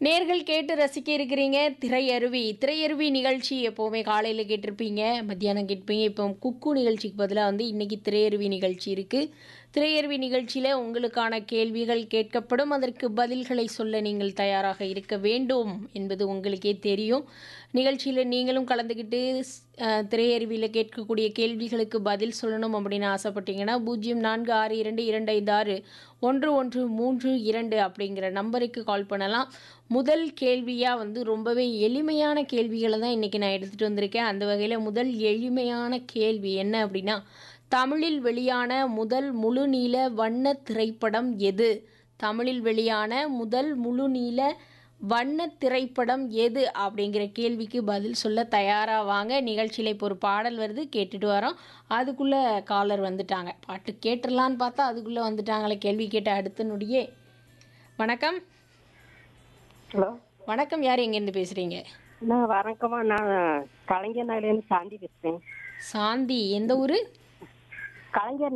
நேர்கள் கேட்டு ரசிக்க இருக்கிறீங்க திரையருவி திரையருவி நிகழ்ச்சி எப்போவுமே காலையில் கேட்டிருப்பீங்க மத்தியானம் கேட்பீங்க இப்போ குக்கு நிகழ்ச்சிக்கு பதிலாக வந்து இன்னைக்கு திரையருவி நிகழ்ச்சி இருக்குது திரையருவி நிகழ்ச்சியில் உங்களுக்கான கேள்விகள் கேட்கப்படும் அதற்கு பதில்களை சொல்ல நீங்கள் தயாராக இருக்க வேண்டும் என்பது உங்களுக்கே தெரியும் நிகழ்ச்சியில் நீங்களும் கலந்துக்கிட்டு அஹ், திரையருவியில் கேட்கக்கூடிய கேள்விகளுக்கு பதில் சொல்லணும் அப்படின்னு ஆசைப்பட்டீங்கன்னா பூஜ்ஜியம் நான்கு ஆறு இரண்டு இரண்டு ஐந்து ஆறு ஒன்று ஒன்று மூன்று இரண்டு அப்படிங்கிற நம்பருக்கு கால் பண்ணலாம் முதல் கேள்வியாக வந்து ரொம்பவே எளிமையான கேள்விகளை தான் இன்றைக்கி நான் எடுத்துகிட்டு வந்திருக்கேன் அந்த வகையில் முதல் எளிமையான கேள்வி என்ன அப்படின்னா தமிழில் வெளியான முதல் முழுநீள வண்ண திரைப்படம் எது தமிழில் வெளியான முதல் முழுநீள வண்ண திரைப்படம் எது அப்படிங்கிற கேள்விக்கு பதில் சொல்ல தயாராக வாங்க நிகழ்ச்சியில் இப்போ ஒரு பாடல் வருது கேட்டுட்டு வரோம் அதுக்குள்ளே காலர் வந்துட்டாங்க பாட்டு கேட்டுடலான்னு பார்த்தா அதுக்குள்ளே வந்துட்டாங்களே கேள்வி கேட்ட அடுத்த நொடியே வணக்கம் ஹலோ வணக்கம் யார் எங்கேருந்து பேசுகிறீங்க நான் வணக்கம்மா நான் கலைஞர் நகர்லேருந்து சாந்தி பேசுகிறேன் சாந்தி எந்த ஊர் கலைஞர்